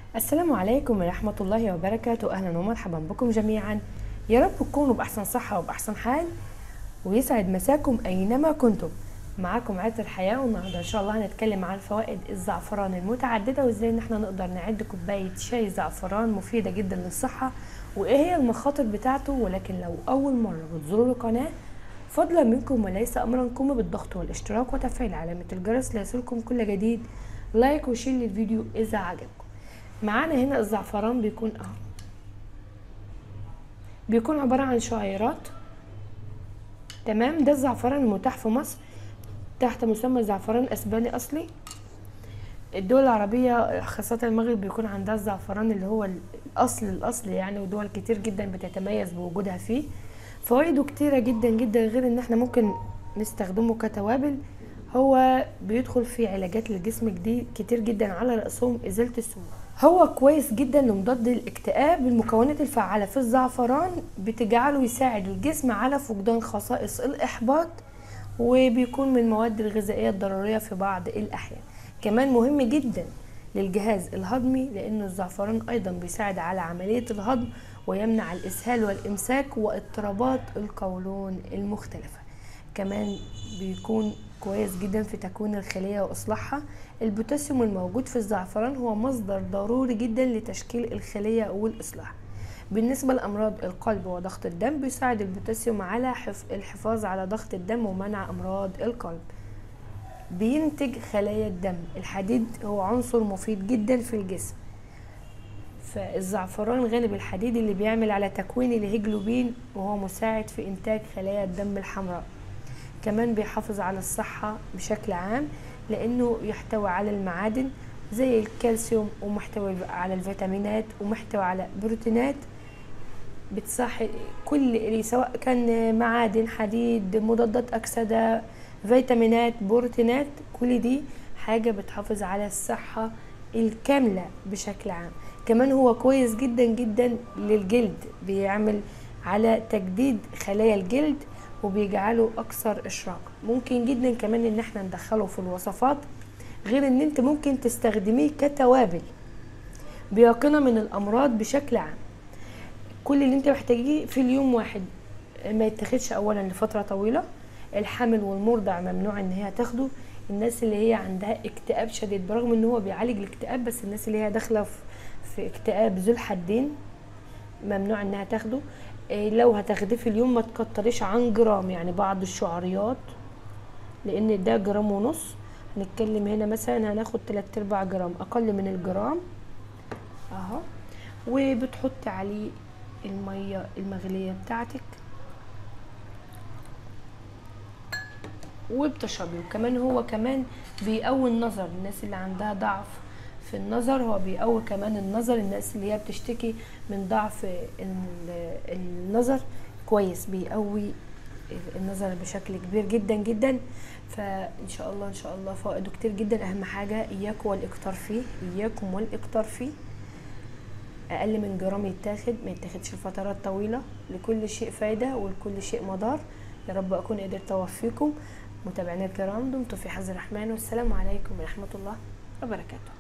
السلام عليكم ورحمة الله وبركاته أهلا ومرحبا بكم جميعا يا رب تكونوا بأحسن صحة وبأحسن حال ويسعد مساكم أينما كنتم معاكم عطر الحياة والنهاردة إن شاء الله هنتكلم عن فوائد الزعفران المتعددة وإزاي إن احنا نقدر نعد كوباية شاي زعفران مفيدة جدا للصحة وإيه هي المخاطر بتاعته ولكن لو أول مرة بتزوروا القناة فضلا منكم وليس أمرا قوموا بالضغط والاشتراك وتفعيل علامة الجرس ليصلكم كل جديد لايك وشير للفيديو إذا عجبكم معانا هنا الزعفران بيكون اهو بيكون عبارة عن شعيرات تمام ده الزعفران المتاح في مصر تحت مسمى زعفران اسباني اصلي الدول العربية خاصة المغرب بيكون عندها الزعفران اللي هو الاصل الاصل يعني ودول كتير جدا بتتميز بوجودها فيه فوائده كتيرة جدا جدا غير ان احنا ممكن نستخدمه كتوابل هو بيدخل في علاجات للجسم جديد كتير جدا على رأسهم ازالة السموم هو كويس جدا لمضاد الاكتئاب المكونات الفعالة في الزعفران بتجعله يساعد الجسم على فقدان خصائص الإحباط وبيكون من المواد الغذائية الضرورية في بعض الأحيان كمان مهم جدا للجهاز الهضمي لأنه الزعفران أيضا بيساعد على عملية الهضم ويمنع الإسهال والإمساك واضطرابات القولون المختلفة كمان بيكون كويس جدا في تكوين الخلية وإصلاحها البوتاسيوم الموجود في الزعفران هو مصدر ضروري جدا لتشكيل الخلية والإصلاح بالنسبة لأمراض القلب وضغط الدم بيساعد البوتاسيوم على الحفاظ على ضغط الدم ومنع أمراض القلب بينتج خلايا الدم الحديد هو عنصر مفيد جدا في الجسم فالزعفران غني بالحديد اللي بيعمل على تكوين الهيجلوبين وهو مساعد في إنتاج خلايا الدم الحمراء كمان بيحافظ على الصحة بشكل عام لأنه يحتوي على المعادن زي الكالسيوم ومحتوي على الفيتامينات ومحتوي على بروتينات بتصحي كل سواء كان معادن حديد مضادات أكسدة فيتامينات بروتينات كل دي حاجة بتحافظ على الصحة الكاملة بشكل عام كمان هو كويس جدا جدا للجلد بيعمل على تجديد خلايا الجلد وبيجعله اكثر اشراق ممكن جدا كمان ان احنا ندخله في الوصفات غير ان انت ممكن تستخدميه كتوابل بيقينا من الامراض بشكل عام كل اللي انت محتاجيه في اليوم واحد ما يتاخدش اولا لفتره طويله الحامل والمرضع ممنوع ان هي تاخده الناس اللي هي عندها اكتئاب شديد برغم ان هو بيعالج الاكتئاب بس الناس اللي هي داخله في اكتئاب ذو الحدين ممنوع انها تاخده لو هتاخديه في اليوم ما تكتريش عن جرام يعني بعض الشعريات لان ده جرام ونص هنتكلم هنا مثلا هناخد تلات ارباع جرام اقل من الجرام اهو وبتحطي عليه المية المغلية بتاعتك وبتشربي وكمان هو كمان بيقوي النظر الناس اللي عندها ضعف في النظر هو بيقوي كمان النظر الناس اللي هي بتشتكي من ضعف النظر كويس بيقوي النظر بشكل كبير جدا جدا فان شاء الله ان شاء الله فوائده كتير جدا اهم حاجه اياكم والاكتار فيه اياكم والاكتار فيه اقل من جرام يتاخد ما يتاخدش لفترات طويله لكل شيء فايده ولكل شيء مضار يا رب اكون قدرت اوفيكم متابعينا الكرام دمتم في حظ الرحمن والسلام عليكم ورحمه الله وبركاته